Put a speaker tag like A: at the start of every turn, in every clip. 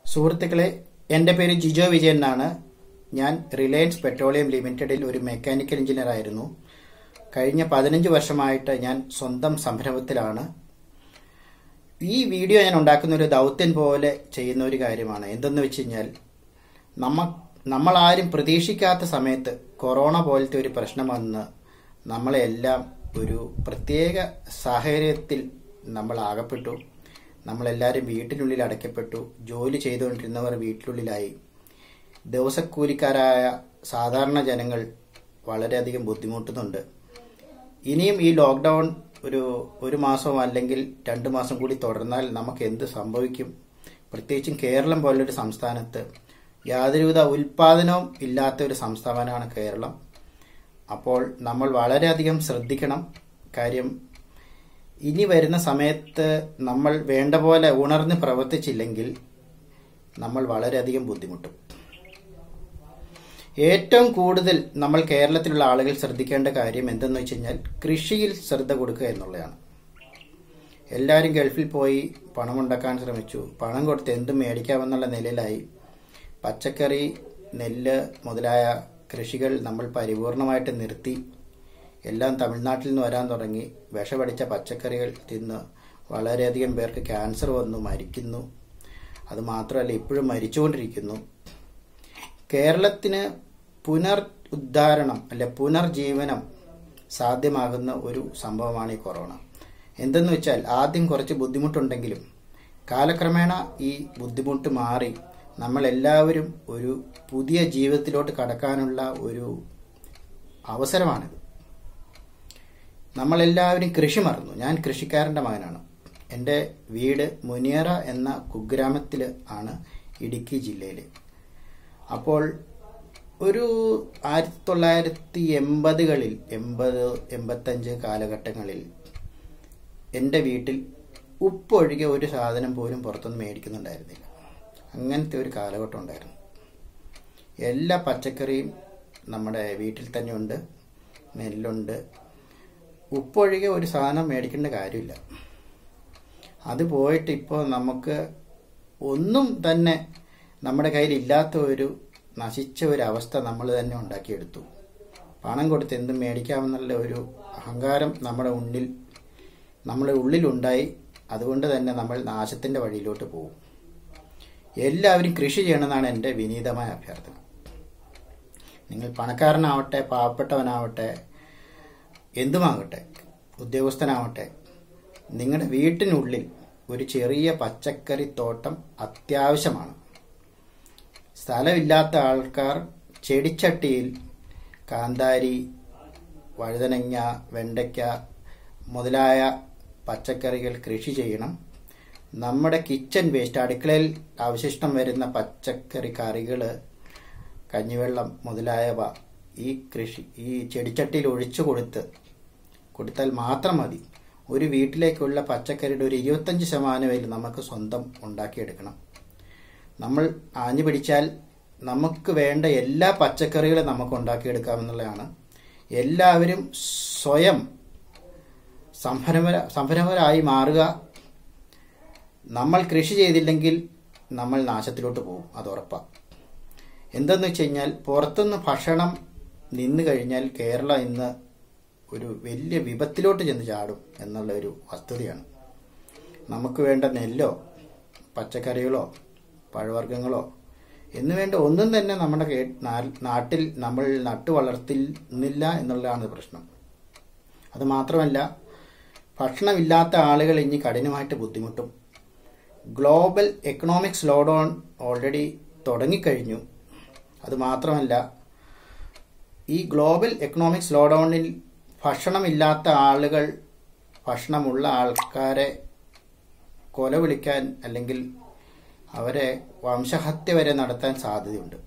A: സുഹൃത്തുക്കളെ എൻ്റെ പേര് ജിജോ വിജയൻ എന്നാണ് ഞാൻ റിലയൻസ് പെട്രോളിയം ലിമിറ്റഡിൽ ഒരു മെക്കാനിക്കൽ എഞ്ചിനീയർ ആയിരുന്നു കഴിഞ്ഞ പതിനഞ്ച് വർഷമായിട്ട് ഞാൻ സ്വന്തം സംരംഭത്തിലാണ് ഈ വീഡിയോ ഞാൻ ഉണ്ടാക്കുന്ന ഒരു ദൗത്യം പോലെ ചെയ്യുന്ന ഒരു കാര്യമാണ് എന്തെന്ന് വെച്ച് കഴിഞ്ഞാൽ നമ്മ നമ്മളാരും പ്രതീക്ഷിക്കാത്ത സമയത്ത് കൊറോണ പോലത്തെ ഒരു പ്രശ്നം വന്ന് നമ്മളെല്ലാം ഒരു പ്രത്യേക സാഹചര്യത്തിൽ നമ്മൾ ആകപ്പെട്ടു നമ്മളെല്ലാവരും വീട്ടിനുള്ളിൽ അടയ്ക്കപ്പെട്ടു ജോലി ചെയ്തുകൊണ്ടിരുന്നവർ വീട്ടിനുള്ളിലായി ദിവസക്കൂലിക്കാരായ സാധാരണ ജനങ്ങൾ വളരെയധികം ബുദ്ധിമുട്ടുന്നുണ്ട് ഇനിയും ഈ ലോക്ക്ഡൗൺ ഒരു ഒരു മാസം അല്ലെങ്കിൽ രണ്ട് മാസം കൂടി തുടർന്നാൽ നമുക്ക് എന്ത് സംഭവിക്കും പ്രത്യേകിച്ചും കേരളം പോലൊരു സംസ്ഥാനത്ത് യാതൊരുവിധ ഉൽപാദനവും ഇല്ലാത്ത ഒരു സംസ്ഥാനമാണ് കേരളം അപ്പോൾ നമ്മൾ വളരെയധികം ശ്രദ്ധിക്കണം കാര്യം ഇനി വരുന്ന സമയത്ത് നമ്മൾ വേണ്ട പോലെ ഉണർന്ന് പ്രവർത്തിച്ചില്ലെങ്കിൽ നമ്മൾ വളരെയധികം ബുദ്ധിമുട്ടും ഏറ്റവും കൂടുതൽ നമ്മൾ കേരളത്തിലുള്ള ആളുകൾ ശ്രദ്ധിക്കേണ്ട കാര്യം എന്തെന്ന് വെച്ച് കഴിഞ്ഞാൽ കൃഷിയിൽ ശ്രദ്ധ കൊടുക്കുക എന്നുള്ളതാണ് എല്ലാവരും ഗൾഫിൽ പോയി പണമുണ്ടാക്കാൻ ശ്രമിച്ചു പണം കൊടുത്ത് എന്തും മേടിക്കാമെന്നുള്ള നിലയിലായി പച്ചക്കറി നെല്ല് മുതലായ കൃഷികൾ നമ്മൾ പരിപൂർണമായിട്ട് നിർത്തി എല്ലാം തമിഴ്നാട്ടിൽ നിന്ന് വരാൻ തുടങ്ങി വിഷപടിച്ച പച്ചക്കറികൾ തിന്ന് വളരെയധികം പേർക്ക് ക്യാൻസർ വന്നു മരിക്കുന്നു അത് മാത്രമല്ല ഇപ്പോഴും മരിച്ചുകൊണ്ടിരിക്കുന്നു കേരളത്തിന് പുനർ ഉദ്ധാരണം അല്ലെ പുനർജീവനം സാധ്യമാകുന്ന ഒരു സംഭവമാണ് ഈ കൊറോണ എന്തെന്ന് വെച്ചാൽ ആദ്യം കുറച്ച് ബുദ്ധിമുട്ടുണ്ടെങ്കിലും കാലക്രമേണ ഈ ബുദ്ധിമുട്ട് മാറി നമ്മളെല്ലാവരും ഒരു പുതിയ ജീവിതത്തിലോട്ട് കടക്കാനുള്ള ഒരു അവസരമാണിത് നമ്മളെല്ലാവരും കൃഷി മറന്നു ഞാൻ കൃഷിക്കാരൻ്റെ മകനാണ് എൻ്റെ വീട് മുനിയറ എന്ന കുഗ്രാമത്തിൽ ആണ് ഇടുക്കി ജില്ലയിൽ അപ്പോൾ ഒരു ആയിരത്തി തൊള്ളായിരത്തി എൺപതുകളിൽ എൺപത് എൺപത്തഞ്ച് കാലഘട്ടങ്ങളിൽ എൻ്റെ വീട്ടിൽ ഉപ്പൊഴികെ ഒരു സാധനം പോലും പുറത്തുനിന്ന് മേടിക്കുന്നുണ്ടായിരുന്നില്ല അങ്ങനത്തെ ഒരു കാലഘട്ടം ഉണ്ടായിരുന്നു എല്ലാ പച്ചക്കറിയും നമ്മുടെ വീട്ടിൽ തന്നെ ഉണ്ട് നെല്ലുണ്ട് ഉപ്പൊഴികെ ഒരു സാധനം മേടിക്കേണ്ട കാര്യമില്ല അത് പോയിട്ട് ഇപ്പോൾ നമുക്ക് ഒന്നും തന്നെ നമ്മുടെ കയ്യിൽ ഇല്ലാത്ത ഒരു നശിച്ച ഒരു അവസ്ഥ നമ്മൾ തന്നെ ഉണ്ടാക്കിയെടുത്തു പണം കൊടുത്ത് എന്തും മേടിക്കാമെന്നുള്ള ഒരു അഹങ്കാരം നമ്മുടെ ഉള്ളിൽ നമ്മുടെ ഉള്ളിലുണ്ടായി അതുകൊണ്ട് തന്നെ നമ്മൾ നാശത്തിൻ്റെ വഴിയിലോട്ട് പോകും എല്ലാവരും കൃഷി ചെയ്യണമെന്നാണ് എൻ്റെ വിനീതമായ അഭ്യർത്ഥന നിങ്ങൾ പണക്കാരനാവട്ടെ പാവപ്പെട്ടവനാവട്ടെ എന്തുമാകട്ടെ ഉദ്യോഗസ്ഥനാവട്ടെ നിങ്ങളുടെ വീട്ടിനുള്ളിൽ ഒരു ചെറിയ പച്ചക്കറി തോട്ടം അത്യാവശ്യമാണ് സ്ഥലമില്ലാത്ത ആൾക്കാർ ചെടിച്ചട്ടിയിൽ കാന്താരി വഴുതനങ്ങ വെണ്ടയ്ക്ക മുതലായ പച്ചക്കറികൾ കൃഷി ചെയ്യണം നമ്മുടെ കിച്ചൺ വേസ്റ്റ് അടുക്കളയിൽ അവശിഷ്ടം വരുന്ന പച്ചക്കറി കറികൾ കഞ്ഞിവെള്ളം മുതലായവ ഈ കൃഷി ഈ ചെടിച്ചട്ടിയിൽ ഒഴിച്ചു കൊടുത്ത് കൊടുത്താൽ മാത്രം മതി ഒരു വീട്ടിലേക്കുള്ള പച്ചക്കറിയുടെ ഒരു ഇരുപത്തഞ്ച് ശതമാനമെങ്കിലും നമുക്ക് സ്വന്തം ഉണ്ടാക്കിയെടുക്കണം നമ്മൾ ആഞ്ഞു പിടിച്ചാൽ നമുക്ക് വേണ്ട എല്ലാ പച്ചക്കറികളും നമുക്ക് ഉണ്ടാക്കിയെടുക്കാമെന്നുള്ളതാണ് എല്ലാവരും സ്വയം സംരംഭര സംരംഭരായി മാറുക നമ്മൾ കൃഷി ചെയ്തില്ലെങ്കിൽ നമ്മൾ നാശത്തിലോട്ട് പോകും അത് ഉറപ്പാണ് എന്തെന്ന് വെച്ച് കഴിഞ്ഞാൽ പുറത്തുനിന്ന് ഭക്ഷണം നിന്ന് കഴിഞ്ഞാൽ കേരളം ഇന്ന് ഒരു വലിയ വിപത്തിലോട്ട് ചെന്ന് ചാടും എന്നുള്ള ഒരു വസ്തുതയാണ് നമുക്ക് വേണ്ട നെല്ലോ പച്ചക്കറികളോ പഴവർഗ്ഗങ്ങളോ എന്ന് വേണ്ട ഒന്നും തന്നെ നമ്മുടെ നാട്ടിൽ നമ്മൾ നട്ടു വളർത്തുന്നില്ല എന്നുള്ളതാണ് പ്രശ്നം അത് മാത്രമല്ല ഭക്ഷണമില്ലാത്ത ആളുകൾ ഇനി കഠിനമായിട്ട് ബുദ്ധിമുട്ടും global economic slowdown already തുടങ്ങിക്കഴിഞ്ഞു അത് മാത്രമല്ല ഈ ഗ്ലോബൽ എക്കണോമിക് സ്ലോ ഡൗണിൽ ഭക്ഷണമില്ലാത്ത ആളുകൾ ഭക്ഷണമുള്ള ആൾക്കാരെ കൊല വിളിക്കാൻ അല്ലെങ്കിൽ അവരെ വംശഹത്യ വരെ നടത്താൻ സാധ്യതയുണ്ട്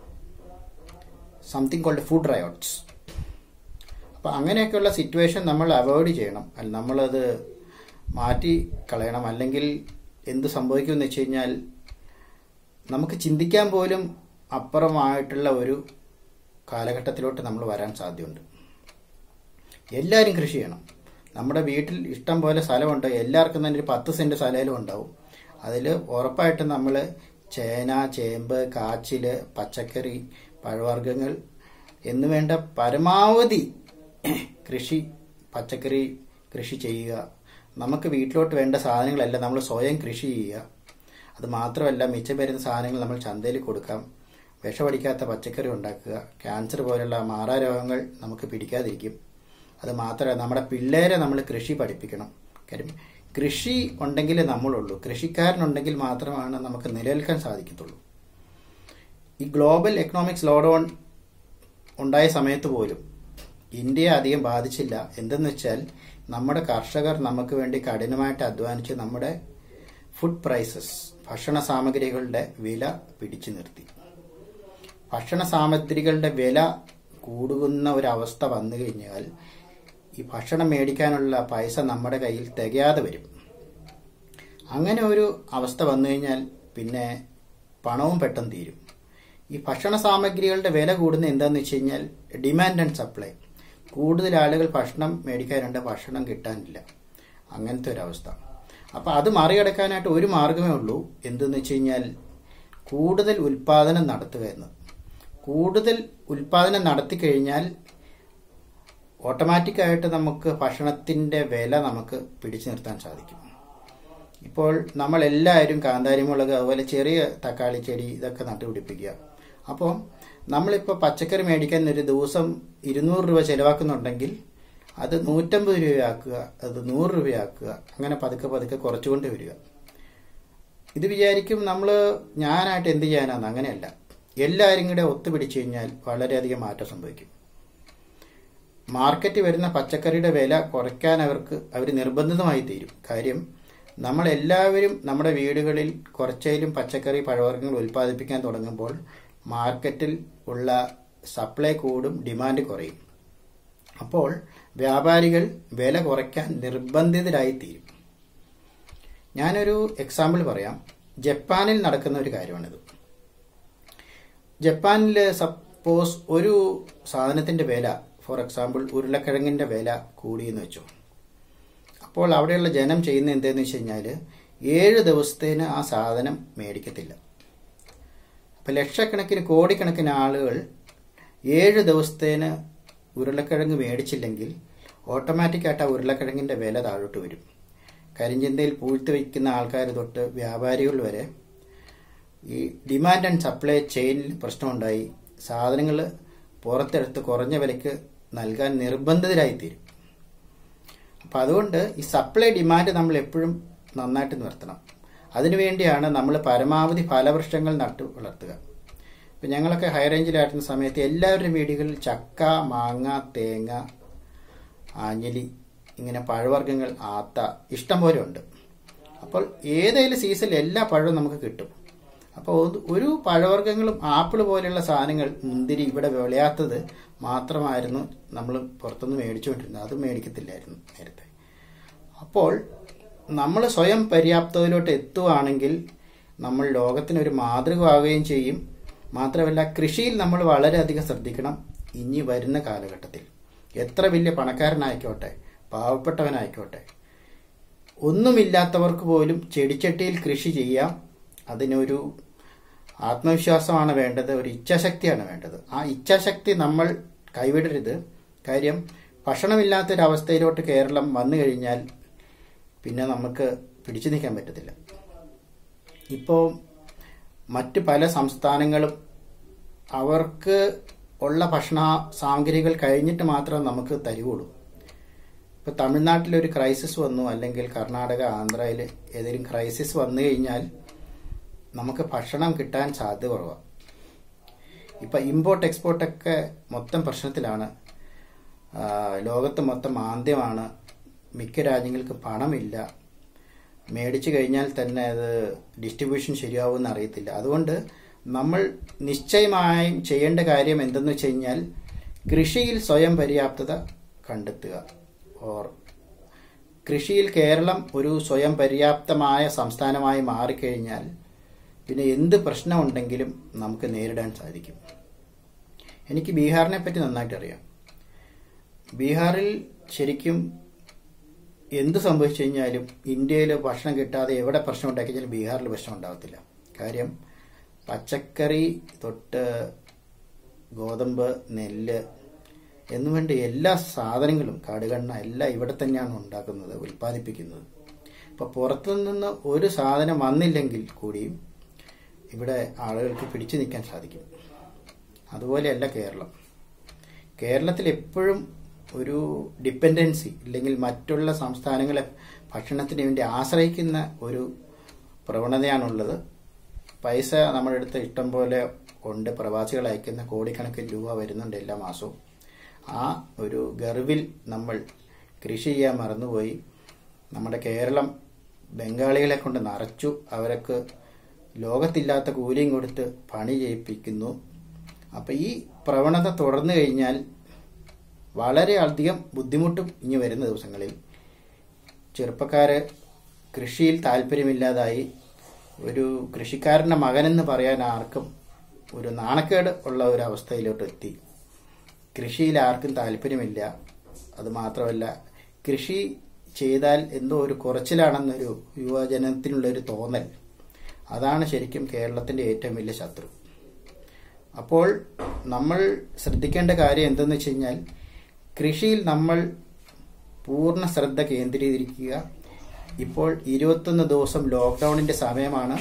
A: സംതിങ് കോൾഡ് ഫുഡ് റയോട്ട്സ് അപ്പം അങ്ങനെയൊക്കെയുള്ള സിറ്റുവേഷൻ നമ്മൾ അവോയ്ഡ് ചെയ്യണം അല്ല നമ്മളത് മാറ്റി കളയണം അല്ലെങ്കിൽ എന്ത് സംഭവിക്കുമെന്ന് വെച്ച് കഴിഞ്ഞാൽ നമുക്ക് ചിന്തിക്കാൻ പോലും അപ്പുറമായിട്ടുള്ള ഒരു കാലഘട്ടത്തിലോട്ട് നമ്മൾ വരാൻ സാധ്യതയുണ്ട് എല്ലാവരും കൃഷി ചെയ്യണം നമ്മുടെ വീട്ടിൽ ഇഷ്ടം പോലെ സ്ഥലമുണ്ട് എല്ലാവർക്കും തന്നെ ഒരു പത്ത് സെൻറ്റ് സ്ഥലയിലും ഉണ്ടാവും അതിൽ ഉറപ്പായിട്ടും നമ്മൾ ചേന ചേമ്പ് കാച്ചില് പച്ചക്കറി പഴവർഗ്ഗങ്ങൾ എന്നുവേണ്ട പരമാവധി കൃഷി പച്ചക്കറി കൃഷി ചെയ്യുക നമുക്ക് വീട്ടിലോട്ട് വേണ്ട സാധനങ്ങളെല്ലാം നമ്മൾ സ്വയം കൃഷി ചെയ്യുക അത് മാത്രമല്ല മിച്ചം വരുന്ന സാധനങ്ങൾ നമ്മൾ ചന്തയിൽ കൊടുക്കാം വിഷമടിക്കാത്ത പച്ചക്കറി ഉണ്ടാക്കുക ക്യാൻസർ പോലുള്ള മാറാരോഗങ്ങൾ നമുക്ക് പിടിക്കാതിരിക്കും അത് മാത്രമല്ല നമ്മുടെ പിള്ളേരെ നമ്മൾ കൃഷി പഠിപ്പിക്കണം കാര്യം കൃഷി ഉണ്ടെങ്കിലേ നമ്മളുള്ളൂ കൃഷിക്കാരനുണ്ടെങ്കിൽ മാത്രമാണ് നമുക്ക് നിലനിൽക്കാൻ സാധിക്കത്തുള്ളൂ ഈ ഗ്ലോബൽ എക്കണോമിക്സ് ലോഡൗൺ ഉണ്ടായ സമയത്ത് പോലും ഇന്ത്യയെ അധികം ബാധിച്ചില്ല എന്തെന്ന് വെച്ചാൽ നമ്മുടെ കർഷകർ നമുക്ക് വേണ്ടി കഠിനമായിട്ട് അധ്വാനിച്ച് നമ്മുടെ ഫുഡ് പ്രൈസസ് ഭക്ഷണ സാമഗ്രികളുടെ വില പിടിച്ചു നിർത്തി ഭക്ഷണ സാമഗ്രികളുടെ വില കൂടുന്ന ഒരവസ്ഥ വന്നു കഴിഞ്ഞാൽ ഈ ഭക്ഷണം മേടിക്കാനുള്ള പൈസ നമ്മുടെ കയ്യിൽ തികയാതെ വരും അങ്ങനെ ഒരു അവസ്ഥ വന്നു കഴിഞ്ഞാൽ പിന്നെ പണവും പെട്ടെന്ന് തീരും ഈ ഭക്ഷണ സാമഗ്രികളുടെ വില കൂടുന്ന എന്താന്ന് വെച്ച് കഴിഞ്ഞാൽ ഡിമാൻഡ് ആൻഡ് സപ്ലൈ കൂടുതൽ ആളുകൾ ഭക്ഷണം മേടിക്കാനുണ്ട് ഭക്ഷണം കിട്ടാനില്ല അങ്ങനത്തെ ഒരു അവസ്ഥ അപ്പൊ അത് മറികടക്കാനായിട്ട് ഒരു മാർഗമേ ഉള്ളൂ എന്തെന്ന് വെച്ച് കഴിഞ്ഞാൽ കൂടുതൽ ഉൽപാദനം നടത്തുക എന്ന് കൂടുതൽ ഉൽപാദനം നടത്തി കഴിഞ്ഞാൽ ഓട്ടോമാറ്റിക്കായിട്ട് നമുക്ക് ഭക്ഷണത്തിന്റെ വില നമുക്ക് പിടിച്ചു നിർത്താൻ സാധിക്കും ഇപ്പോൾ നമ്മൾ എല്ലാവരും കാന്താരി മുളക് അതുപോലെ ചെറിയ തക്കാളി ചെടി ഇതൊക്കെ നട്ടുപിടിപ്പിക്കുക അപ്പോൾ നമ്മളിപ്പോൾ പച്ചക്കറി മേടിക്കാൻ ഒരു ദിവസം ഇരുന്നൂറ് രൂപ ചെലവാക്കുന്നുണ്ടെങ്കിൽ അത് നൂറ്റമ്പത് രൂപയാക്കുക അത് നൂറ് രൂപയാക്കുക അങ്ങനെ പതുക്കെ പതുക്കെ കുറച്ചുകൊണ്ട് വരിക ഇത് വിചാരിക്കും നമ്മൾ ഞാനായിട്ട് എന്ത് ചെയ്യാനാന്ന് അങ്ങനെയല്ല എല്ലാവരും കൂടെ ഒത്തുപിടിച്ചു കഴിഞ്ഞാൽ വളരെയധികം മാറ്റം സംഭവിക്കും മാർക്കറ്റിൽ വരുന്ന പച്ചക്കറിയുടെ വില കുറയ്ക്കാൻ അവർക്ക് അവർ നിർബന്ധിതമായി തീരും കാര്യം നമ്മൾ എല്ലാവരും നമ്മുടെ വീടുകളിൽ കുറച്ചേലും പച്ചക്കറി പഴവർഗ്ഗങ്ങൾ ഉൽപ്പാദിപ്പിക്കാൻ തുടങ്ങുമ്പോൾ മാർക്കറ്റിൽ ഉള്ള സപ്ലൈ കൂടും ഡിമാൻഡ് കുറയും അപ്പോൾ വ്യാപാരികൾ വില കുറയ്ക്കാൻ നിർബന്ധിതരായി തീരും ഞാനൊരു എക്സാമ്പിൾ പറയാം ജപ്പാനിൽ നടക്കുന്ന ഒരു കാര്യമാണിത് ജപ്പാനിൽ സപ്പോസ് ഒരു സാധനത്തിന്റെ വില ഫോർ എക്സാമ്പിൾ ഉരുളക്കിഴങ്ങിന്റെ വില കൂടിയെന്ന് വെച്ചു അപ്പോൾ അവിടെയുള്ള ജനം ചെയ്യുന്ന എന്തെന്ന് വെച്ച് കഴിഞ്ഞാൽ ഏഴ് ദിവസത്തേന് ആ സാധനം മേടിക്കത്തില്ല അപ്പം ലക്ഷക്കണക്കിന് കോടിക്കണക്കിന് ആളുകൾ ഏഴ് ദിവസത്തേന് ഉരുളക്കിഴങ്ങ് മേടിച്ചില്ലെങ്കിൽ ഓട്ടോമാറ്റിക്കായിട്ട് ആ ഉരുളക്കിഴങ്ങിന്റെ വില താഴോട്ട് വരും കരിഞ്ചന്തയിൽ പൂഴ്ത്തി വയ്ക്കുന്ന ആൾക്കാർ തൊട്ട് വ്യാപാരികൾ വരെ ഈ ഡിമാൻഡ് ആൻഡ് സപ്ലൈ ചെയിനിൽ പ്രശ്നമുണ്ടായി സാധനങ്ങൾ പുറത്തെടുത്ത് കുറഞ്ഞ വിലയ്ക്ക് നൽകാൻ നിർബന്ധിതരായി തീരും അപ്പം അതുകൊണ്ട് ഈ സപ്ലൈ ഡിമാൻഡ് നമ്മൾ എപ്പോഴും നന്നായിട്ട് നിർത്തണം അതിനുവേണ്ടിയാണ് നമ്മൾ പരമാവധി ഫലവൃക്ഷങ്ങൾ നട്ടു വളർത്തുക ഇപ്പം ഞങ്ങളൊക്കെ ഹൈ റേഞ്ചിലായിരുന്ന സമയത്ത് എല്ലാവരുടെയും വീടുകളിൽ ചക്ക മാങ്ങ തേങ്ങ ആഞ്ഞലി ഇങ്ങനെ പഴവർഗ്ഗങ്ങൾ ആത്ത ഇഷ്ടം പോലെ ഉണ്ട് അപ്പോൾ ഏതെങ്കിലും സീസണിൽ എല്ലാ പഴവും നമുക്ക് കിട്ടും അപ്പോൾ ഒരു പഴവർഗ്ഗങ്ങളും ആപ്പിൾ പോലെയുള്ള സാധനങ്ങൾ മുന്തിരി ഇവിടെ വിളയാത്തത് മാത്രമായിരുന്നു നമ്മൾ പുറത്തുനിന്ന് മേടിച്ചുകൊണ്ടിരുന്നത് അത് മേടിക്കത്തില്ലായിരുന്നു നേരത്തെ അപ്പോൾ നമ്മൾ സ്വയം പര്യാപ്തതയിലോട്ട് എത്തുവാണെങ്കിൽ നമ്മൾ ലോകത്തിനൊരു മാതൃകയാവുകയും ചെയ്യും മാത്രമല്ല കൃഷിയിൽ നമ്മൾ വളരെയധികം ശ്രദ്ധിക്കണം ഇനി വരുന്ന കാലഘട്ടത്തിൽ എത്ര വലിയ പണക്കാരനായിക്കോട്ടെ പാവപ്പെട്ടവനായിക്കോട്ടെ ഒന്നുമില്ലാത്തവർക്ക് പോലും ചെടിച്ചട്ടിയിൽ കൃഷി ചെയ്യാം അതിനൊരു ആത്മവിശ്വാസമാണ് വേണ്ടത് ഒരു ഇച്ഛാശക്തിയാണ് വേണ്ടത് ആ ഇച്ഛാശക്തി നമ്മൾ കൈവിടരുത് കാര്യം ഭക്ഷണമില്ലാത്തൊരവസ്ഥയിലോട്ട് കേരളം വന്നു കഴിഞ്ഞാൽ പിന്നെ നമുക്ക് പിടിച്ചു നിൽക്കാൻ പറ്റത്തില്ല ഇപ്പോൾ മറ്റ് പല സംസ്ഥാനങ്ങളും അവർക്ക് ഉള്ള ഭക്ഷണ സാമഗ്രികൾ കഴിഞ്ഞിട്ട് മാത്രം നമുക്ക് തരുവുള്ളൂ ഇപ്പോൾ തമിഴ്നാട്ടിൽ ഒരു ക്രൈസിസ് വന്നു അല്ലെങ്കിൽ കർണാടക ആന്ധ്രയിൽ ഏതെങ്കിലും ക്രൈസിസ് വന്നു കഴിഞ്ഞാൽ നമുക്ക് ഭക്ഷണം കിട്ടാൻ സാധ്യത കുറവാണ് ഇപ്പം ഇമ്പോർട്ട് എക്സ്പോർട്ടൊക്കെ മൊത്തം പ്രശ്നത്തിലാണ് ലോകത്ത് മൊത്തം മാന്ദ്യമാണ് മിക്ക രാജ്യങ്ങൾക്ക് പണമില്ല മേടിച്ചു കഴിഞ്ഞാൽ തന്നെ അത് ഡിസ്ട്രിബ്യൂഷൻ ശരിയാവുമെന്ന് അറിയത്തില്ല അതുകൊണ്ട് നമ്മൾ നിശ്ചയമായും ചെയ്യേണ്ട കാര്യം എന്തെന്ന് വെച്ച് കഴിഞ്ഞാൽ കൃഷിയിൽ സ്വയം പര്യാപ്തത കണ്ടെത്തുക ഓർ കൃഷിയിൽ കേരളം ഒരു സ്വയം പര്യാപ്തമായ സംസ്ഥാനമായി മാറിക്കഴിഞ്ഞാൽ പിന്നെ എന്ത് പ്രശ്നമുണ്ടെങ്കിലും നമുക്ക് നേരിടാൻ സാധിക്കും എനിക്ക് ബീഹാറിനെ പറ്റി നന്നായിട്ട് അറിയാം ബീഹാറിൽ ശരിക്കും എന്ത് സംഭവിച്ചു കഴിഞ്ഞാലും ഇന്ത്യയിൽ ഭക്ഷണം കിട്ടാതെ എവിടെ പ്രശ്നം ഉണ്ടാക്കി കഴിഞ്ഞാലും ബീഹാറിൽ പ്രശ്നം ഉണ്ടാകത്തില്ല കാര്യം പച്ചക്കറി തൊട്ട് ഗോതമ്പ് നെല്ല് എന്നുവേണ്ട എല്ലാ സാധനങ്ങളും കാടുകണ്ണ എല്ലാം ഇവിടെ തന്നെയാണ് ഉണ്ടാക്കുന്നത് ഉൽപ്പാദിപ്പിക്കുന്നത് അപ്പോൾ പുറത്തു നിന്ന് ഒരു സാധനം വന്നില്ലെങ്കിൽ കൂടിയും ഇവിടെ ആളുകൾക്ക് പിടിച്ചു നിൽക്കാൻ സാധിക്കും അതുപോലെയല്ല കേരളം കേരളത്തിൽ എപ്പോഴും ഒരു ഡിപ്പെൻഡൻസി അല്ലെങ്കിൽ മറ്റുള്ള സംസ്ഥാനങ്ങളെ ഭക്ഷണത്തിന് വേണ്ടി ആശ്രയിക്കുന്ന ഒരു പ്രവണതയാണുള്ളത് പൈസ നമ്മുടെ അടുത്ത് ഇഷ്ടം പോലെ ഉണ്ട് പ്രവാസികൾ അയക്കുന്ന കോടിക്കണക്കിന് രൂപ വരുന്നുണ്ട് എല്ലാ മാസവും ആ ഒരു ഗർവിൽ നമ്മൾ കൃഷി ചെയ്യാൻ മറന്നുപോയി നമ്മുടെ കേരളം ബംഗാളികളെ കൊണ്ട് നിറച്ചു അവർക്ക് ലോകത്തില്ലാത്ത കൂലിയും കൊടുത്ത് പണി ചെയ്യിപ്പിക്കുന്നു അപ്പം ഈ പ്രവണത തുടർന്നു കഴിഞ്ഞാൽ വളരെ അധികം ബുദ്ധിമുട്ടും ഇനി വരുന്ന ദിവസങ്ങളിൽ ചെറുപ്പക്കാര് കൃഷിയിൽ താല്പര്യമില്ലാതായി ഒരു കൃഷിക്കാരൻ്റെ മകനെന്ന് പറയാൻ ആർക്കും ഒരു നാണക്കേട് ഉള്ള ഒരു അവസ്ഥയിലോട്ട് എത്തി കൃഷിയിൽ ആർക്കും താല്പര്യമില്ല അത് മാത്രമല്ല കൃഷി ചെയ്താൽ എന്തോ ഒരു കുറച്ചിലാണെന്നൊരു യുവജനത്തിനുള്ള ഒരു തോന്നൽ അതാണ് ശരിക്കും കേരളത്തിന്റെ ഏറ്റവും വലിയ ശത്രു അപ്പോൾ നമ്മൾ ശ്രദ്ധിക്കേണ്ട കാര്യം എന്തെന്ന് വെച്ച് കഴിഞ്ഞാൽ കൃഷിയിൽ നമ്മൾ പൂർണ്ണ ശ്രദ്ധ കേന്ദ്രീകരിക്കുക ഇപ്പോൾ ഇരുപത്തൊന്ന് ദിവസം ലോക്ക്ഡൌണിന്റെ സമയമാണ്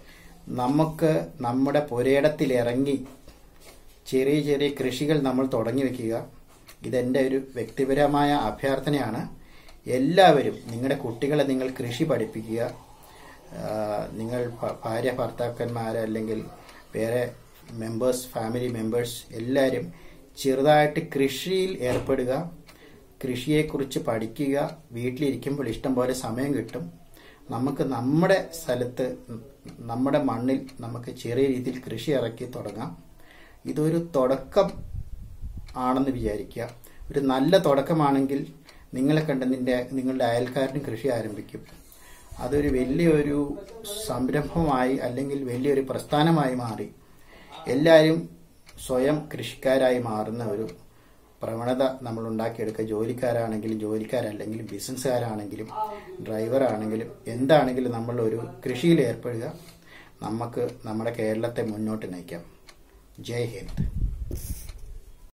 A: നമുക്ക് നമ്മുടെ പുരയിടത്തിൽ ഇറങ്ങി ചെറിയ ചെറിയ കൃഷികൾ നമ്മൾ തുടങ്ങി വെക്കുക ഇതെന്റെ ഒരു വ്യക്തിപരമായ അഭ്യർത്ഥനയാണ് എല്ലാവരും നിങ്ങളുടെ കുട്ടികളെ നിങ്ങൾ കൃഷി പഠിപ്പിക്കുക ആ, നിങ്ങൾ ഭ- ഭാര്യ ഭർത്താക്കന്മാരെ അല്ലെങ്കിൽ വേറെ മെമ്പേഴ്സ് ഫാമിലി മെമ്പേഴ്സ് എല്ലാവരും ചെറുതായിട്ട് കൃഷിയിൽ ഏർപ്പെടുക കൃഷിയെക്കുറിച്ച് പഠിക്കുക വീട്ടിലിരിക്കുമ്പോൾ ഇഷ്ടം പോലെ സമയം കിട്ടും നമുക്ക് നമ്മുടെ സ്ഥലത്ത് നമ്മുടെ മണ്ണിൽ നമുക്ക് ചെറിയ രീതിയിൽ കൃഷി ഇറക്കി തുടങ്ങാം ഇതൊരു തുടക്കം ആണെന്ന് വിചാരിക്കുക ഒരു നല്ല തുടക്കമാണെങ്കിൽ നിങ്ങളെ കണ്ട് നിന്റെ നിങ്ങളുടെ അയൽക്കാരനും കൃഷി ആരംഭിക്കും അതൊരു വലിയൊരു സംരംഭമായി അല്ലെങ്കിൽ വലിയൊരു പ്രസ്ഥാനമായി മാറി എല്ലാവരും സ്വയം കൃഷിക്കാരായി മാറുന്ന ഒരു പ്രവണത നമ്മൾ ഉണ്ടാക്കിയെടുക്കുക ജോലിക്കാരാണെങ്കിലും ജോലിക്കാരല്ലെങ്കിലും ബിസിനസ്സുകാരാണെങ്കിലും ഡ്രൈവറാണെങ്കിലും എന്താണെങ്കിലും നമ്മൾ ഒരു കൃഷിയിൽ ഏർപ്പെടുക നമുക്ക് നമ്മുടെ കേരളത്തെ മുന്നോട്ട് നയിക്കാം ജയ് ഹിന്ദ്